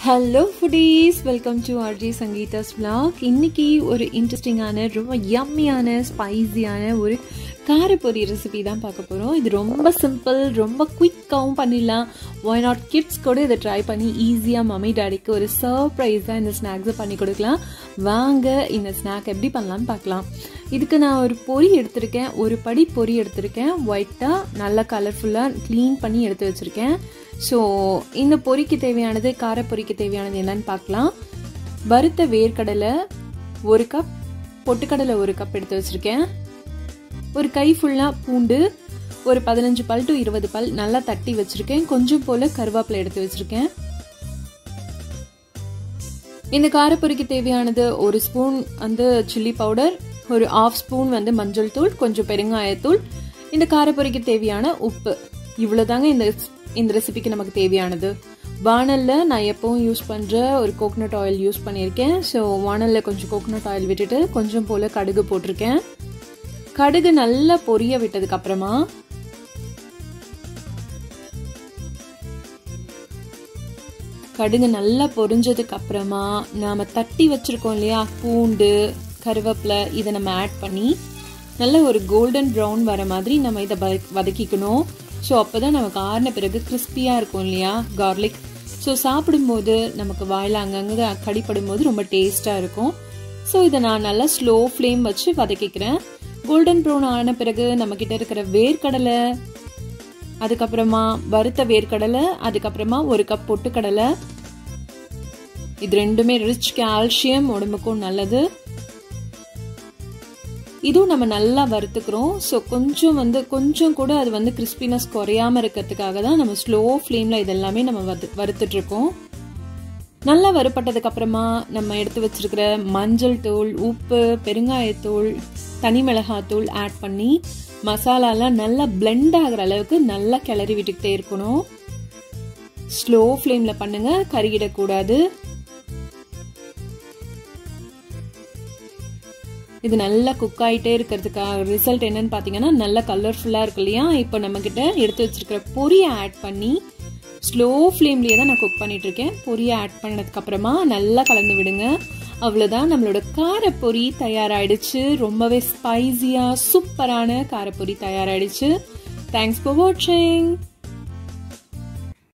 hello foodies welcome to RG Sangeetha's vlog இன்னைக்கு ஒரு இன்ட்ரெஸ்டிங்கான ரொம்ப யம்மியான ஸ்பைசியான ஒரு காரப்பொரி ரெசிபி தான் பார்க்க போகிறோம் இது ரொம்ப சிம்பிள் ரொம்ப குயிக்காகவும் பண்ணிடலாம் ஒய் நாட் கிட்ஸ் கூட இதை ட்ரை பண்ணி ஈஸியாக மம்மி டாடிக்கு ஒரு சர்ப்ரைஸாக இந்த ஸ்நாக்ஸை பண்ணி கொடுக்கலாம் வாங்க இந்த ஸ்நாக் எப்படி பண்ணலாம்னு பார்க்கலாம் இதுக்கு நான் ஒரு பொரி எடுத்திருக்கேன் ஒரு படி பொரி எடுத்திருக்கேன் ஒயிட்டாக நல்லா கலர்ஃபுல்லாக க்ளீன் பண்ணி எடுத்து வச்சுருக்கேன் ஸோ இந்த பொரிக்கு தேவையானது காரப்பொரிக்கு தேவையானது என்னன்னு பார்க்கலாம் வறுத்த வேர்க்கடலை ஒரு கப் பொட்டுக்கடலை ஒரு கப் எடுத்து வச்சுருக்கேன் ஒரு கை ஃபுல்லாக பூண்டு ஒரு பதினஞ்சு பல் டு இருபது பல் நல்லா தட்டி வச்சுருக்கேன் கொஞ்சம் போல் கருவேப்பிலை எடுத்து வச்சுருக்கேன் இந்த காரப்பொரிக்கு தேவையானது ஒரு ஸ்பூன் வந்து சில்லி பவுடர் ஒரு ஆஃப் ஸ்பூன் வந்து மஞ்சள் தூள் கொஞ்சம் பெருங்காயத்தூள் இந்த காரப்பொரிக்கு தேவையான உப்பு இவ்வளோதாங்க இந்த இந்த ரெசிபிக்கு நமக்கு தேவையானது வானலில் நான் எப்பவும் யூஸ் பண்ணுற ஒரு கோகனட் ஆயில் யூஸ் பண்ணியிருக்கேன் ஸோ வானலில் கொஞ்சம் கோகனட் ஆயில் விட்டுட்டு கொஞ்சம் போல் கடுகு போட்டிருக்கேன் கடுகு நல்லா பொரிய விட்டதுக்கு அப்புறமா கடுகு நல்லா பொரிஞ்சதுக்கு அப்புறமா நாம தட்டி வச்சிருக்கோம் இல்லையா பூண்டு கருவேப்பிலை இதை நம்ம ஆட் பண்ணி நல்ல ஒரு கோல்டன் ப்ரௌன் வர மாதிரி நம்ம இதை வதக்கிக்கணும் ஸோ அப்போ தான் நமக்கு ஆறின பிறகு கிறிஸ்பியாக இருக்கும் இல்லையா கார்லிக் ஸோ சாப்பிடும்போது நமக்கு வாயில் அங்கங்கே கடிப்படும் போது ரொம்ப டேஸ்ட்டாக இருக்கும் ஸோ இதை நான் நல்லா ஸ்லோ ஃப்ளேம் வச்சு வதக்கிக்கிறேன் கோல்டன் ப்ரௌன் ஆன பிறகு நம்ம கிட்ட இருக்கிற வேர்க்கடலை அதுக்கப்புறமா வறுத்த வேர்க்கடலை அதுக்கப்புறமா ஒரு கப் பொட்டுக்கடலை இது ரெண்டுமே ரிச் கால்சியம் உடம்புக்கும் நல்லது இதுவும் நம்ம நல்லா வறுத்துக்கிறோம் ஸோ கொஞ்சம் வந்து கொஞ்சம் கூட அது வந்து கிறிஸ்பினஸ் குறையாம இருக்கிறதுக்காக தான் நம்ம ஸ்லோ ஃப்ளேமில் இதெல்லாமே நம்ம வறு வறுத்துட்டு இருக்கோம் நல்லா வறுப்பட்டதுக்கு அப்புறமா நம்ம எடுத்து வச்சிருக்கிற மஞ்சள் தூள் உப்பு பெருங்காயத்தூள் தனி மிளகாத்தூள் ஆட் பண்ணி மசாலாலாம் நல்லா பிளெண்ட் ஆகிற அளவுக்கு நல்லா கிளறி விட்டுக்கிட்டே இருக்கணும் ஸ்லோ ஃப்ளேமில் பண்ணுங்க கருகிடக்கூடாது இது நல்லா குக் ஆகிட்டே இருக்கிறதுக்காக ரிசல்ட் என்னன்னு பார்த்தீங்கன்னா நல்லா கலர்ஃபுல்லாக இருக்கு இல்லையா இப்போ நம்மக்கிட்ட எடுத்து வச்சிருக்கிற பொரியை ஆட் பண்ணி ஸ்லோ ஃப்ளேம்லேயே தான் நான் குக் பண்ணிட்டு இருக்கேன் பொரியை ஆட் பண்ணதுக்கு அப்புறமா நல்லா கலந்து விடுங்க அவ்வளோதான் நம்மளோட காரப்பொரி தயாராகிடுச்சு ரொம்பவே ஸ்பைசியாக சூப்பரான காரப்பொரி தயாராகிடுச்சு தேங்க்ஸ் ஃபார் வாட்சிங்